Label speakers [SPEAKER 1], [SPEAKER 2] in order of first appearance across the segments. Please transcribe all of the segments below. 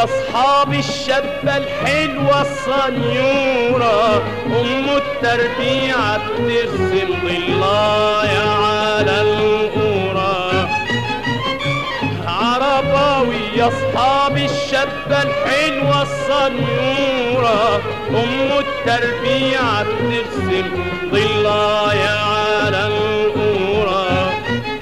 [SPEAKER 1] يا اصحاب الشابة الحلوة الصنيورة ام التربيعة بترسم ضلايا على القورة عرباوي يا اصحاب الشابة الحلوة الصنيورة ام التربيعة بترسم ضلايا على القورة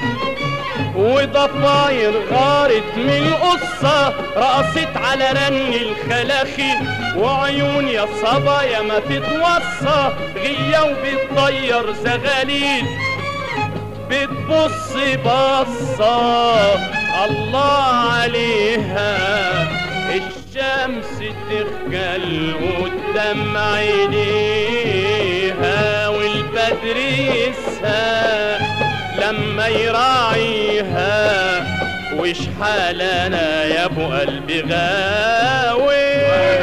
[SPEAKER 1] وضفاير غارت من القصة رقصت على رن الخلاخي وعيون يا صبايا ما تتوصى غية وبتطير زغاليل بتبص بصة الله عليها الشمس تخجل قدام عينيها والبدر يسهى لما يراعيها وش حالنا يا ابو قلبي غاوي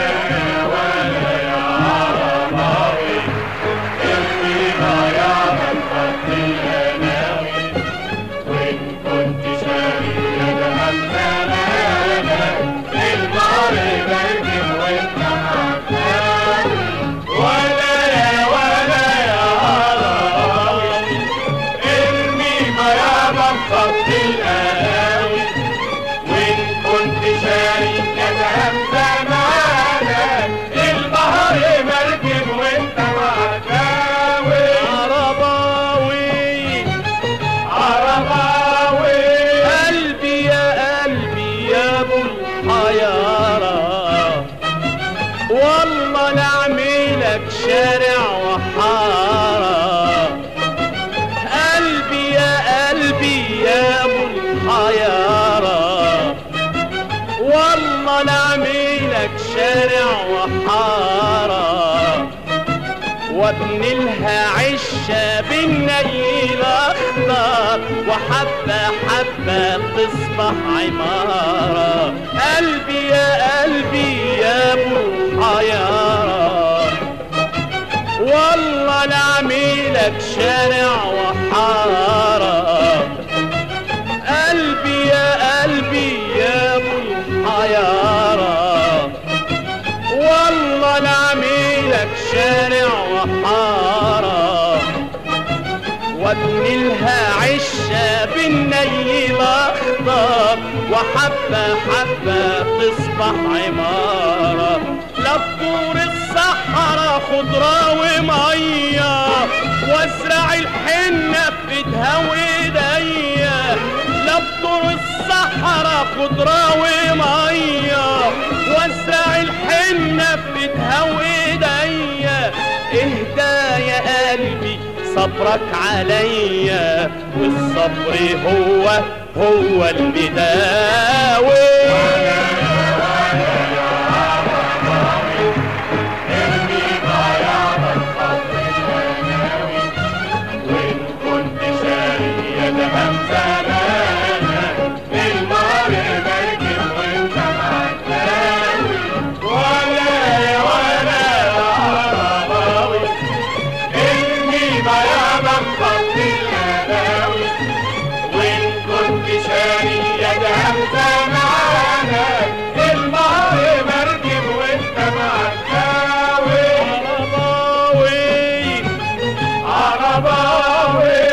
[SPEAKER 1] ولا يا ولا يا هراوي ارمي ما يا خط القهاوي وان كنت شاري كلام زمانك البحر مركب وانت معداوي عرباوي عرباوي قلبي يا قلبي يا ابو الحيارة والله نعملك شارع وحارة قلبي يا قلبي يا ابو الحيارة والله نعملك شارع وحارة وابني لها عشة بالنيل اخضر وحبة حبة تصبح عمارة قلبي يا قلبي يا ابو الحيارة والله نعملك شارع وحارة قلبي يا قلبي يا ابو الحيارة والله نعملك شارع وحارة وابني لها عشة بالنيل اخضر وحبة حبة تصبح عمارة لفور الصحراء خضرة ومية وازرع الحنة بإيدها وايديا لفور الصحراء خضرة ومية وازرع الحنة بإيدها وايديا اهدى يا قلبي صبرك عليا والصبر هو هو المداوي وإن كنت شاري يا دهم زمانك المار مركب وانت معداوي ولا يا ولا يا عرباوي ارمي بياضك خط الهداوي وإن كنت شاري يا دهم زمانك المار مركب وانت معداوي عرباوي عرباوي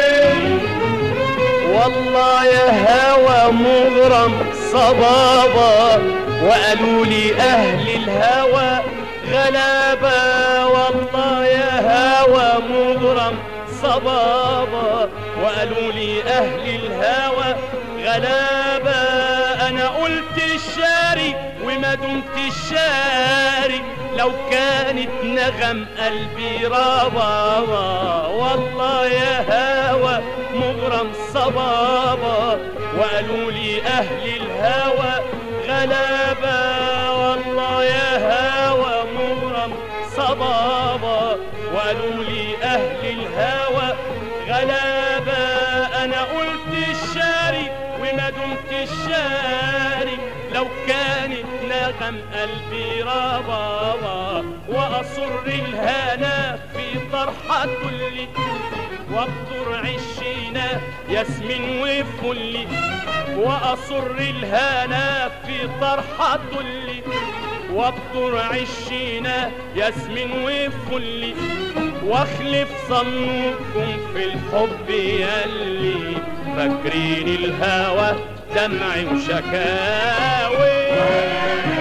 [SPEAKER 1] والله يا هوى مغرم صبابة وقالوا لي أهل الهوى غلابة والله يا هوى مغرم صبابة وقالوا لي أهل الهوى غلابة أنا قلت الشاري وما دمت الشاري لو كانت نغم قلبي ربابة والله يا هوى مغرم صبابة وقالوا لي أهل الهوى غلابة والله يا هوى مغرم صبابة وقالوا لي أهل الهوى غلابة أنا قلت الشاري وما دمت الشاري لو كانت نغم قلبي ربابة وأصر الهنا في طرحة كل وابطر عشينا ياسمين وفلي واصر الهنا في طرحة طلي وابطر عشينا ياسمين وفلي واخلف صنوكم في الحب ياللي فاكرين الهوى دمعي وشكاوي